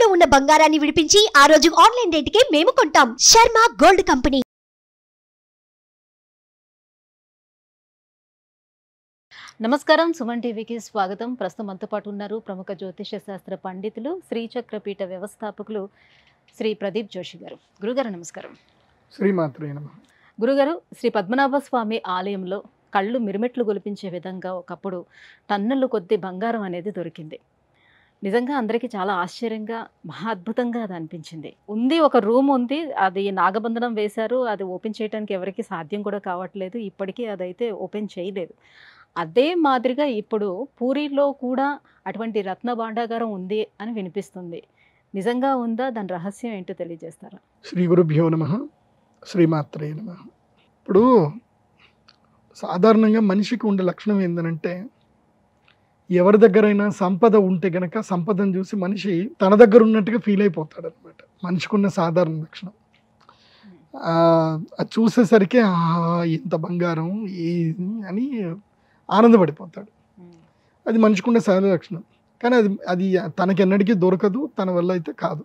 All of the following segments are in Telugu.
తాకట్టులో ఉన్న బంగారాన్ని విడిపించి ఆ రోజు ఆన్లైన్ రేటుకే మేము కొంటాం శర్మ గోల్డ్ కంపెనీ నమస్కారం సుమన్ టీవీకి స్వాగతం ప్రస్తుతం మనతో పాటు ఉన్నారు ప్రముఖ జ్యోతిష శాస్త్ర పండితులు శ్రీచక్రపీఠ వ్యవస్థాపకులు శ్రీ ప్రదీప్ జోషి గారు గురుగారు నమస్కారం శ్రీమాత్రే నమ గురుగారు శ్రీ పద్మనాభ స్వామి ఆలయంలో కళ్ళు మిరుమెట్లు గొలిపించే విధంగా ఒకప్పుడు టన్నులు కొద్ది బంగారం అనేది దొరికింది నిజంగా అందరికీ చాలా ఆశ్చర్యంగా మహా అద్భుతంగా అది అనిపించింది ఉంది ఒక రూమ్ ఉంది అది నాగబంధనం వేశారు అది ఓపెన్ చేయడానికి ఎవరికి సాధ్యం కూడా కావట్లేదు ఇప్పటికీ అదైతే ఓపెన్ చేయలేదు అదే మాదిరిగా ఇప్పుడు పూరిలో కూడా అటువంటి రత్న భాండాగారం ఉంది అని వినిపిస్తుంది నిజంగా ఉందా దాని రహస్యం ఏంటో తెలియజేస్తారా శ్రీ గురుభ్యో నమ శ్రీమాత్రే నమ ఇప్పుడు సాధారణంగా మనిషికి ఉండే లక్షణం ఏంటంటే ఎవరి దగ్గరైనా సంపద ఉంటే గనక సంపదను చూసి మనిషి తన దగ్గర ఉన్నట్టుగా ఫీల్ అయిపోతాడు అనమాట మనిషికి ఉన్న సాధారణ లక్షణం ఆ, అది చూసేసరికి "ఆ, ఇంత బంగారం ఈ అని ఆనందపడిపోతాడు అది మనిషికి ఉండే సహజ లక్షణం కానీ అది అది తనకెన్నటికీ దొరకదు తన వల్ల అయితే కాదు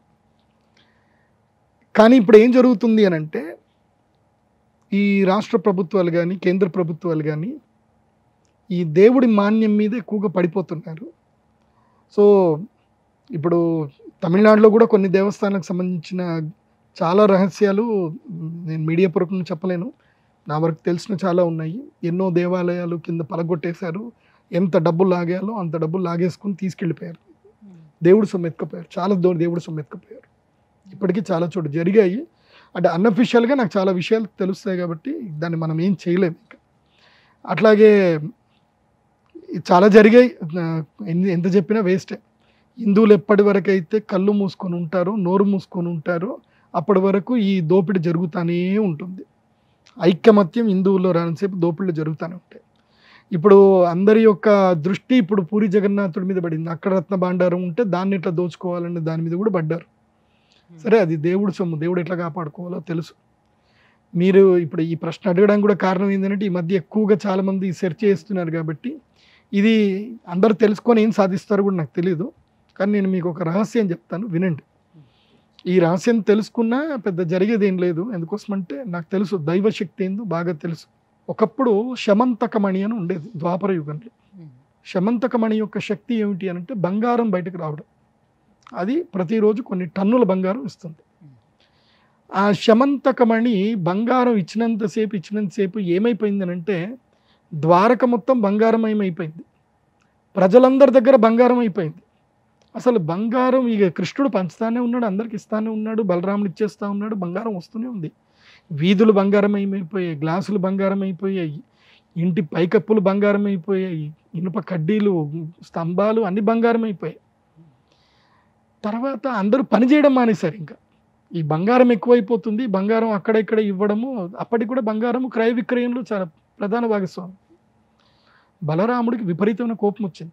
కానీ ఇప్పుడు ఏం jరుగుతుంది అని అంటే ఈ రాష్ట్ర ప్రభుత్వాలు కానీ కేంద్ర ప్రభుత్వాలు కానీ ఈ దేవుడి మాన్యం మీద ఎక్కువగా పడిపోతున్నారు సో ఇప్పుడు తమిళనాడులో కూడా కొన్ని దేవస్థానాలకు సంబంధించిన చాలా రహస్యాలు మ్, నేను మీడియా పూర్వకంగా చెప్పలేను నా వరకు తెలిసిన చాలా ఉన్నాయి ఎన్నో దేవాలయాలు కింద పలగొట్టేశారు ఎంత డబ్బులు లాగాలో అంత డబ్బులు లాగేసుకుని తీసుకెళ్ళిపోయారు దేవుడు సొమ్మెత్తుకుపోయారు చాలా దో- దేవుడు సొమ్మెత్తుకుపోయారు ఇప్పటికీ చాలా చోటు జరిగాయి అంటే అన్అఫిషియల్గా నాకు చాలా విషయాలు తెలుస్తాయి కాబట్టి దాన్ని మనం ఏం చేయలేము ఇంకా అట్లాగే ఇది చాలా జరిగాయి ఆ, ఎన్ని- ఎంత చెప్పినా వేస్టే హిందువులు ఎప్పటి వరకు అయితే కళ్ళు మూసుకొని ఉంటారో నోరు మూసుకొని ఉంటారో అప్పటి వరకు ఈ దోపిడీ జరుగుతూనే ఉంటుంది ఐకమత్యం హిందువుల్లో రానిసేపు దోపిడీలు జరుగుతూనే ఉంటాయి ఇప్పుడు అందరి యొక్క దృష్టి ఇప్పుడు పూరి జగన్నాథుడి మీద పడింది అక్కడ రత్న భాండారం ఉంటే దాన్ని ఎట్లా దోచుకోవాలనే దాని మీద కూడా పడ్డారు సరే అది దేవుడు సొమ్ము దేవుడు ఎట్లా కాపాడుకోవాలో తెలుసు మీరు ఇప్పుడు ఈ ప్రశ్న అడగడానికి కూడా కారణం ఏంటంటే ఈ మధ్య ఎక్కువగా చాలా మంది సెర్చ్ చేస్తున్నారు కాబట్టి ఇది అందరు తెలుసుకొని ఏం సాధిస్తారో కూడా నాకు తెలియదు కానీ నేను మీకు ఒక రహస్యం చెప్తాను వినండి ఈ రహస్యం తెలుసుకున్నా పెద్ద జరిగేది ఏం లేదు ఎందుకోసమంటే నాకు తెలుసు దైవశక్తి ఏందో బాగా తెలుసు ఒకప్పుడు శమంతకమణి అని ఉండేది ద్వాపర యుగంలో శమంతకమణి యొక్క శక్తి ఏమిటి అని అంటే బంగారం బయటకు రావడం అది ప్రతిరోజు కొన్ని టన్నుల బంగారం ఇస్తుంది ఆ శమంతకమణి బంగారం ఇచ్చినంతసేపు ఇచ్చినంతసేపు ఏమైపోయిందనంటే ద్వారక మొత్తం బంగారమయమైపోయింది ప్రజలందరి దగ్గర బంగారం అయిపోయింది అసలు బంగారం ఇక కృష్ణుడు పంచుతానే ఉన్నాడు అందరికి ఇస్తానే ఉన్నాడు బలరాముడు ఇచ్చేస్తా ఉన్నాడు బంగారం వస్తూనే ఉంది వీధులు బంగారం అయిపోయాయి గ్లాసులు బంగారం అయిపోయాయి ఇంటి పైకప్పులు బంగారం అయిపోయాయి ఇనుప కడ్డీలు స్తంభాలు అన్ని బంగారం అయిపోయాయి తర్వాత అందరూ పని చేయడం మానేశారు ఇంకా ఈ బంగారం ఎక్కువైపోతుంది బంగారం అక్కడ ఇక్కడ ఇవ్వడము అప్పటికి కూడా బంగారం క్రయ విక్రయంలో చాలా ప్రధాన భాగస్వామి బలరాముడికి విపరీతమైన కోపం వచ్చింది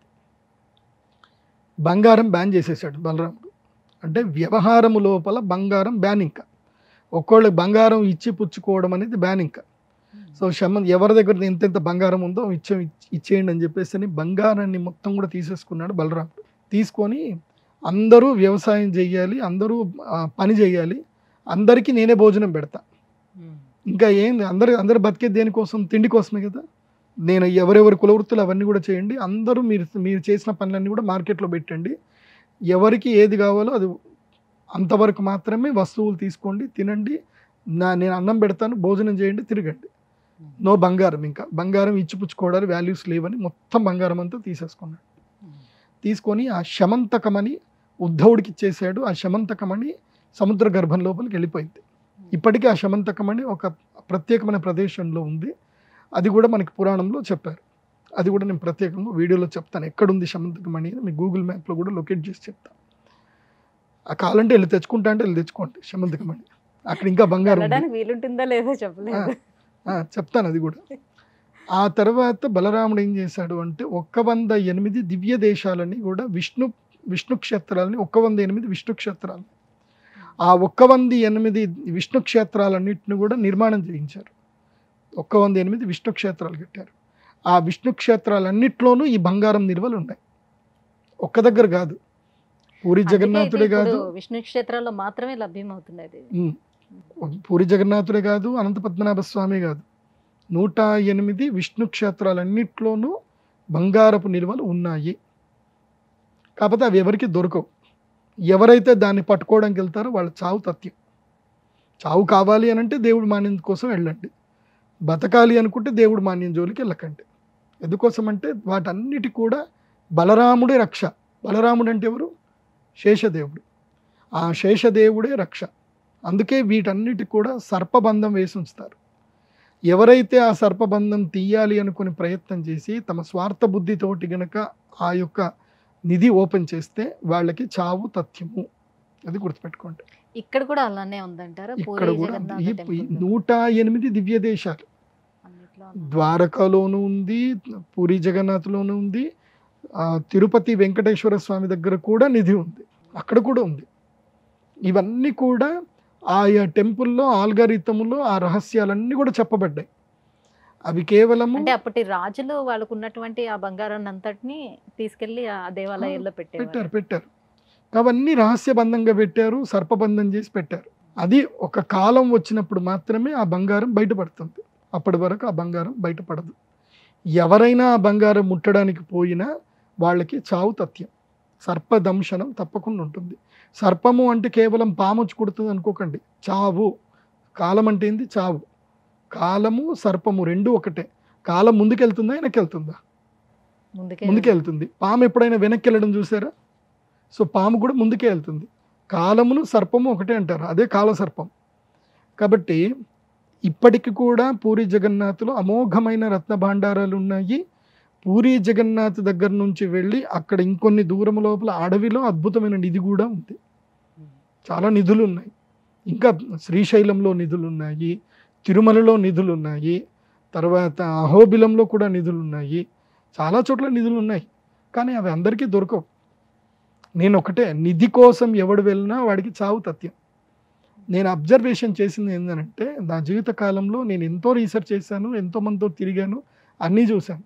బంగారం బ్యాన్ చేసేసాడు బలరాముడు అంటే వ్యవహారము లోపల బంగారం బ్యాన్ ఇంకా ఒక్కోళ్ళకి బంగారం ఇచ్చి పుచ్చుకోవడం అనేది బ్యాన్ ఇంకా సో శమ ఎవరి దగ్గర ఎంతెంత బంగారం ఉందో ఇచ్చే ఇచ్చేయండి అని చెప్పేసి అని బంగారాన్ని మొత్తం కూడా తీసేసుకున్నాడు బలరాముడు తీసుకొని అందరూ వ్యవసాయం చేయాలి అందరూ ఆ, పని చేయాలి అందరికీ నేనే భోజనం పెడతా ఇంకా ఏం అందరు అందరు బతికే దేనికోసం తిండి కోసమే కదా నేను ఎవరెవరి కులవృత్తులు అవన్నీ కూడా చేయండి అందరూ మీరు మీరు చేసిన పనులన్నీ కూడా మార్కెట్లో పెట్టండి ఎవరికి ఏది కావాలో అది అంతవరకు మాత్రమే వస్తువులు తీసుకోండి తినండి నా నేను అన్నం పెడతాను భోజనం చేయండి తిరగండి నో బంగారం ఇంకా బంగారం ఇచ్చిపుచ్చుకోవడానికి వాల్యూస్ లేవని మొత్తం బంగారం అంతా తీసేసుకున్నాడు తీసుకొని ఆ శమంతకమని ఉద్ధవుడికి ఇచ్చేసాడు ఆ శమంతకమని సముద్ర గర్భం లోపలికి వెళ్ళిపోయింది ఇప్పటికీ ఆ శమంతకమని ఒక ప్రత్యేకమైన ప్రదేశంలో ఉంది అది కూడా మనకి పురాణంలో చెప్పారు అది కూడా నేను ప్రత్యేకంగా వీడియోలో చెప్తాను ఎక్కడుంది శమంతకమణి అని మీ గూగుల్ మ్యాప్లో కూడా లొకేట్ చేసి చెప్తాను ఆ కావాలంటే వెళ్ళి తెచ్చుకుంటా అంటే వెళ్ళి తెచ్చుకోండి శమంతకమణి అక్కడ ఇంకా బంగారం ఉంది. వెళ్ళడానికి వీలుంటుందా లేదో చెప్పలేదు ఆ, చెప్తాను అది కూడా ఆ తర్వాత బలరాముడు ఏం చేశాడు అంటే ఒక్క వంద ఎనిమిది దివ్య దేశాలని కూడా విష్ణు విష్ణు క్షేత్రాలని ఒక్క వంద ఎనిమిది విష్ణు క్షేత్రాలు ఆ ఒక్క వంద ఎనిమిది విష్ణు క్షేత్రాలన్నింటిని కూడా నిర్మాణం చేయించారు ఒక్క వంద ఎనిమిది విష్ణు క్షేత్రాలు కట్టారు ఆ విష్ణు క్షేత్రాలన్నిట్లోనూ ఈ బంగారం నిల్వలు ఉన్నాయి ఒక్క దగ్గర కాదు పూరి అందుకే జగన్నాథుడే ఇది ఇప్పుడు కాదు విష్ణు క్షేత్రాల్లో మాత్రమే లభ్యమవుతున్నది ఉమ్. పూరి జగన్నాథుడే కాదు అనంత పద్మనాభ స్వామి కాదు నూట ఎనిమిది విష్ణు క్షేత్రాలన్నిట్లోనూ బంగారపు నిల్వలు ఉన్నాయి కాకపోతే అవి ఎవరికి దొరకవు ఎవరైతే దాన్ని పట్టుకోవడానికి వెళ్తారో వాళ్ళ చావు తథ్యం చావు కావాలి అని అంటే దేవుడు మాన్యం కోసం వెళ్ళండి బతకాలి అనుకుంటే దేవుడు మాన్యం జోలికి వెళ్ళకండి ఎందుకోసం అంటే వాటన్నిటి కూడా బలరాముడే రక్ష బలరాముడు అంటే ఎవరు శేషదేవుడు ఆ శేషదేవుడే రక్ష అందుకే వీటన్నిటి కూడా సర్పబంధం వేసి ఉంచుతారు ఎవరైతే ఆ సర్పబంధం తీయాలి అనుకుని ప్రయత్నం చేసి తమ స్వార్థ బుద్ధితోటి గనక ఆ యొక్క నిధి ఓపెన్ చేస్తే వాళ్ళకి చావు తథ్యము అది గుర్తుపెట్టుకోండి ఇక్కడ కూడా అలానే ఉందంటారా ఇక్కడ పూరి కూడా జగన్నాథ ఈ టెంపుల్ ఈ నూట ఎనిమిది దివ్య దేశాలు అన్నిట్లో ఉంది. ద్వారకాలోను ఉంది పూరి జగన్నాథ్లోను ఉంది ఆ, తిరుపతి వెంకటేశ్వర స్వామి దగ్గర కూడా నిధి ఉంది అక్కడ కూడా ఉంది ఇవన్నీ కూడా ఆయా టెంపుల్లో ఆల్గారితములో ఆ రహస్యాలన్నీ కూడా చెప్పబడ్డాయి అవి కేవలము అంటే అప్పటి రాజులు వాళ్ళకు ఉన్నటువంటి ఆ బంగారాన్ని అంతటిని తీసుకెళ్లి ఆ దేవాలయాల్లో పెట్టారు పెట్టేవారు పెట్టారు అవన్నీ రహస్యబంధంగా పెట్టారు సర్పబంధం చేసి పెట్టారు అది ఒక కాలం వచ్చినప్పుడు మాత్రమే ఆ బంగారం బయటపడుతుంది అప్పటి వరకు ఆ బంగారం బయటపడదు ఎవరైనా ఆ బంగారం ముట్టడానికి పోయినా వాళ్ళకి చావు తథ్యం సర్పదంశనం తప్పకుండా ఉంటుంది సర్పము అంటే కేవలం పాము వచ్చి కుడుతుంది అనుకోకండి చావు కాలం అంటే ఏంది చావు కాలము సర్పము రెండు ఒకటే కాలం ముందుకెళ్తుందా వెనక్కి ముందుకే ముందుకే వెళ్తుంది పాము ఎప్పుడైనా వెనక్కి వెళ్ళడం చూసారా సో పాము కూడా ముందుకే వెళ్తుంది కాలమును సర్పము ఒకటే అంటారు అదే కాల సర్పం కాబట్టి ఇప్పటికి కూడా పూరి జగన్నాథ్లో అమోఘమైన రత్న భాండారాలు ఉన్నాయి పూరి జగన్నాథ్ దగ్గర నుంచి వెళ్ళి అక్కడ ఇంకొన్ని దూరం లోపల అడవిలో అద్భుతమైన నిధి కూడా ఉంది చాలా నిధులు ఉన్నాయి ఇంకా శ్రీశైలంలో నిధులు ఉన్నాయి తిరుమలలో నిధులు ఉన్నాయి తర్వాత అహోబిలంలో కూడా నిధులు ఉన్నాయి చాలా చోట్ల నిధులు ఉన్నాయి కానీ అవి అందరికీ దొరకవు నేను ఒకటే నిధి కోసం ఎవడు వెళ్ళినా వాడికి చావు తథ్యం నేను అబ్జర్వేషన్ చేసింది ఏంటంటే నా జీవిత కాలంలో నేను ఎంతో రీసెర్చ్ చేశాను ఎంతో మందితో తిరిగాను అన్నీ చూశాను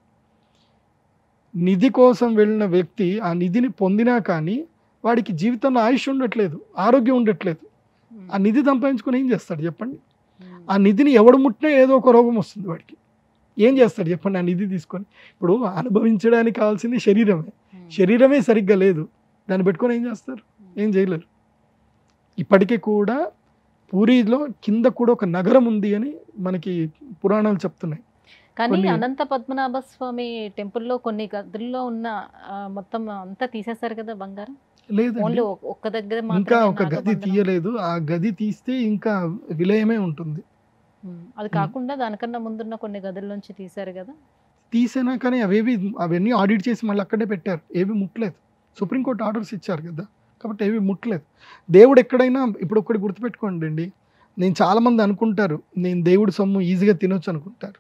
నిధి కోసం వెళ్ళిన వ్యక్తి ఆ నిధిని పొందినా కానీ వాడికి జీవితంలో ఆయుష్ ఉండట్లేదు ఆరోగ్యం ఉండట్లేదు ఆ నిధి సంపాదించుకొని ఏం చేస్తాడు చెప్పండి ఆ నిధిని ఎవడు ముట్టినా ఏదో ఒక రోగం వస్తుంది వాడికి ఏం చేస్తాడు చెప్పండి ఆ నిధి తీసుకొని ఇప్పుడు అనుభవించడానికి కావాల్సింది శరీరమే శరీరమే సరిగ్గా లేదు దాన్ని పెట్టుకొని ఏం చేస్తారు ఏం చేయలేరు ఇప్పటికీ కూడా పూరిలో కింద కూడా ఒక నగరం ఉంది అని మనకి పురాణాలు చెప్తున్నాయి కానీ కొన్ని- అనంత పద్మనాభ స్వామి టెంపుల్లో కొన్ని గదుల్లో ఉన్న ఆ, మొత్తం అంతా తీసేశారు కదా బంగారం లేదండి ఓన్లీ ఒక్క దగ్గర ఇంకా మాత్రమే ఒక గది నాగబంధనం. తీయలేదు ఆ గది తీస్తే ఇంకా విలయమే ఉంటుంది ఉమ్, అది కాకుండా దానికన్నా ముందున్న కొన్ని గదుల నుంచి తీశారు కదా తీసినా కానీ అవేవి అవన్నీ ఆడిట్ చేసి మళ్ళీ అక్కడే పెట్టారు ఏవి ముట్టలేదు సుప్రీంకోర్టు ఆర్డర్స్ ఇచ్చారు కదా కాబట్టి ఏవి ముట్టలేదు దేవుడు ఎక్కడైనా ఇప్పుడు ఒకటి గుర్తుపెట్టుకోండి అండి నేను చాలామంది అనుకుంటారు నేను దేవుడి సొమ్ము ఈజీగా తినొచ్చు అనుకుంటారు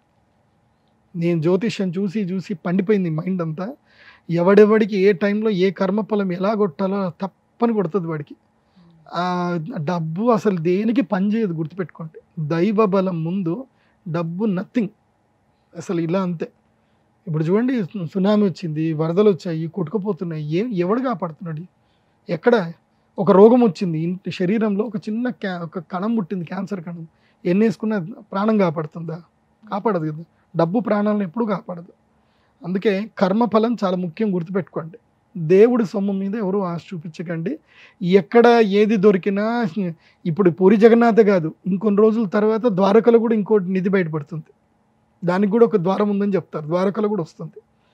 నేను జ్యోతిష్యం చూసి చూసి పండిపోయింది మైండ్ అంతా ఎవడెవడికి ఏ టైంలో ఏ కర్మఫలం ఎలా కొట్టాలో తప్పని కొడుతుంది వాడికి ఆ డబ్బు అసలు దేనికి పనిచేయదు గుర్తుపెట్టుకోండి దైవ బలం ముందు డబ్బు నథింగ్ అసలు ఇలా అంతే ఇప్పుడు చూడండి సునామీ వచ్చింది వరదలు వచ్చాయి కొట్టుకుపోతున్నాయి ఏం ఎవడు కాపాడుతున్నాడు ఎక్కడ ఒక రోగం వచ్చింది ఇంటి శరీరంలో ఒక చిన్న క్యా ఒక కణం పుట్టింది క్యాన్సర్ కణం ఎన్ని వేసుకున్నా ప్రాణం కాపాడుతుందా కాపాడదు కదా డబ్బు ప్రాణాలను ఎప్పుడు కాపాడదు అందుకే కర్మఫలం చాలా ముఖ్యం గుర్తుపెట్టుకోండి దేవుడి సొమ్ము మీద ఎవరు ఆశ చూపించకండి ఎక్కడ ఏది దొరికినా ఇప్పుడు పూరి జగన్నాథ కాదు ఇంకొన్ని రోజుల తర్వాత ద్వారకలో కూడా ఇంకోటి నిధి బయటపడుతుంది దానికి కూడా ఒక ద్వారం ఉందని చెప్తారు ద్వారకలో కూడా వస్తుంది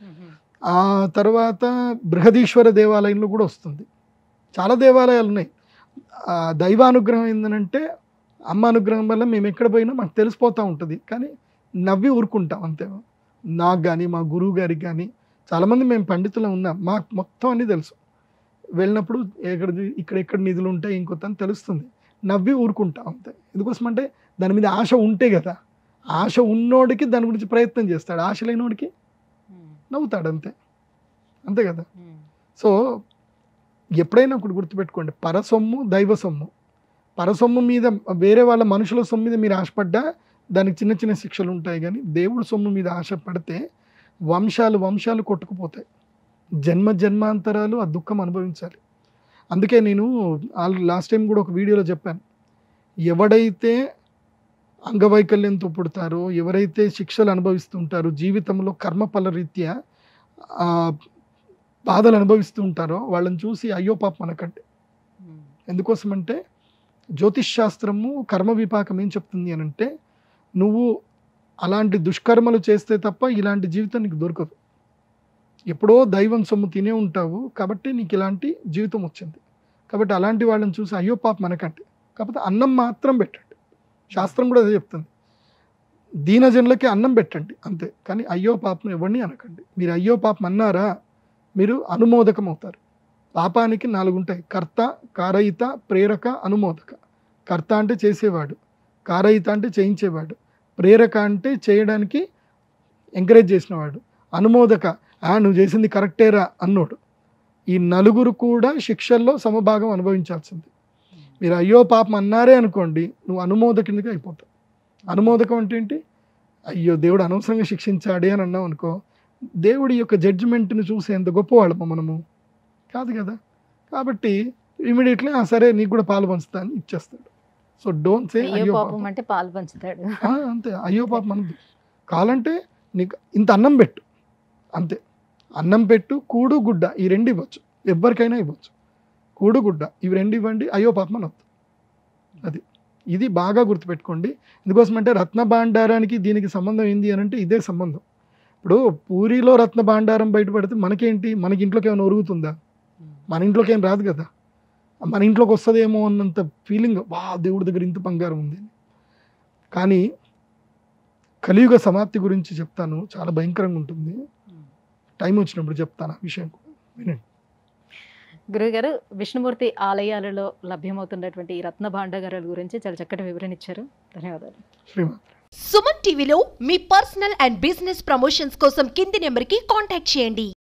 ఆ తర్వాత బృహదీశ్వర దేవాలయంలో కూడా వస్తుంది చాలా దేవాలయాలు ఉన్నాయి ఆ దైవానుగ్రహం ఏంటంటే అమ్మ అనుగ్రహం వల్ల మేము ఎక్కడ పోయినా మాకు తెలిసిపోతూ ఉంటుంది కానీ నవ్వి ఊరుకుంటాం అంతే నాకు కానీ మా గురువు గారికి కానీ చాలామంది మేము పండితులు ఉన్నాం మాకు మొత్తం అన్నీ తెలుసు వెళ్ళినప్పుడు ఎక్కడ ఇక్కడ ఎక్కడ నిధులు ఉంటాయి ఇంకొత అని తెలుస్తుంది నవ్వి ఊరుకుంటాం అంతే ఎందుకోసం అంటే దాని మీద ఆశ ఉంటే కదా ఆశ ఉన్నోడికి దాని గురించి ప్రయత్నం చేస్తాడు ఆశ లేనోడికి నవ్వుతాడు అంతే అంతే కదా సో ఎప్పుడైనా ఒకటి గుర్తుపెట్టుకోండి పరసొమ్ము దైవ సొమ్ము పరసొమ్ము మీద వేరే వాళ్ళ మనుషుల సొమ్ము మీద మీరు ఆశపడ్డా దానికి చిన్న చిన్న శిక్షలు ఉంటాయి కానీ దేవుడి సొమ్ము మీద ఆశ పడితే వంశాలు వంశాలు కొట్టుకుపోతాయి జన్మ జన్మాంతరాలు ఆ దుఃఖం అనుభవించాలి అందుకే నేను లాస్ట్ టైం కూడా ఒక వీడియోలో చెప్పాను ఎవడైతే అంగవైకల్యంతో పుడతారో ఎవరైతే శిక్షలు అనుభవిస్తుంటారో జీవితంలో కర్మఫల రీత్యా ఆ, బాధలు అనుభవిస్తూ ఉంటారో వాళ్ళని చూసి అయ్యో పాపం అనకండి ఎందుకోసమంటే జ్యోతిష్ శాస్త్రము కర్మ విపాకం ఏం చెప్తుంది అని అంటే నువ్వు అలాంటి దుష్కర్మలు చేస్తే తప్ప ఇలాంటి జీవితం నీకు దొరకదు ఎప్పుడో దైవం సొమ్ము తినే ఉంటావు కాబట్టి నీకు ఇలాంటి జీవితం వచ్చింది కాబట్టి అలాంటి వాళ్ళని చూసి అయ్యో పాపం అనకండి కాకపోతే అన్నం మాత్రం పెట్టండి శాస్త్రం కూడా అదే చెప్తుంది దీనజనులకి అన్నం పెట్టండి అంతే కానీ అయ్యో పాపం ఎవరిని అనకండి మీరు అయ్యో పాపం అన్నారా మీరు అనుమోదకం అవుతారు పాపానికి నాలుగు ఉంటాయి కర్త కారయిత ప్రేరక అనుమోదక కర్త అంటే చేసేవాడు కారయిత అంటే చేయించేవాడు ప్రేరక అంటే చేయడానికి ఎంకరేజ్ చేసినవాడు అనుమోదక ఆ నువ్వు చేసింది కరెక్టేరా అన్నోడు ఈ నలుగురు కూడా శిక్షల్లో సమభాగం అనుభవించాల్సింది మీరు అయ్యో పాపం అన్నారే అనుకోండి నువ్వు అనుమోదకునిగా అయిపోతావు అనుమోదకం అంటే ఏంటి అయ్యో దేవుడు అనవసరంగా శిక్షించాడే అని అన్నావు అనుకో దేవుడి యొక్క జడ్జిమెంట్ని చూసేంత గొప్పవాళ్ళమా మనము కాదు కదా కాబట్టి ఇమీడియట్లీ సరే నీకు కూడా పాలు పంచుతా అని ఇచ్చేస్తాడు సో డోంట్ సే అయ్యో అయ్యో పాపం పాపం అంటే పాలు పంచుతాడు ఆ, అంతే అయ్యో పాపం అనదు కావాలంటే నీకు ఇంత అన్నం పెట్టు అంతే అన్నం పెట్టు కూడు గుడ్డ ఈ రెండు ఇవ్వచ్చు ఎవరికైనా ఇవ్వచ్చు కూడు గుడ్డ ఇవి రెండు ఇవ్వండి అయ్యో పాపం అనొద్దు అది ఇది బాగా గుర్తుపెట్టుకోండి ఎందుకోసం అంటే రత్న భాండారానికి దీనికి సంబంధం ఏంది అని అంటే ఇదే సంబంధం ఇప్పుడు పూరిలో రత్న భాండారం బయటపడితే మనకేంటి మనకి ఇంట్లోకి ఏమైనా ఒరుగుతుందా మన ఇంట్లోకి ఏం రాదు కదా మన ఇంట్లోకి వస్తుందేమో అన్నంత ఫీలింగ్ వా దేవుడి దగ్గర ఇంత బంగారం ఉంది అని. కానీ కలియుగ సమాప్తి గురించి చెప్తాను చాలా భయంకరంగా ఉంటుంది టైం వచ్చినప్పుడు చెప్తాను ఆ విషయం కూడా వినండి గురుగారు విష్ణుమూర్తి ఆలయాలలో లభ్యమవుతున్నటువంటి ఈ రత్న భాండాగారాల గురించి చాలా చక్కటి వివరణ ఇచ్చారు ధన్యవాదాలు శ్రీమాన్ సుమన్ టీవీలో మీ పర్సనల్ అండ్ బిజినెస్ ప్రమోషన్స్ కోసం కింది నెంబర్కి కాంటాక్ట్ చేయండి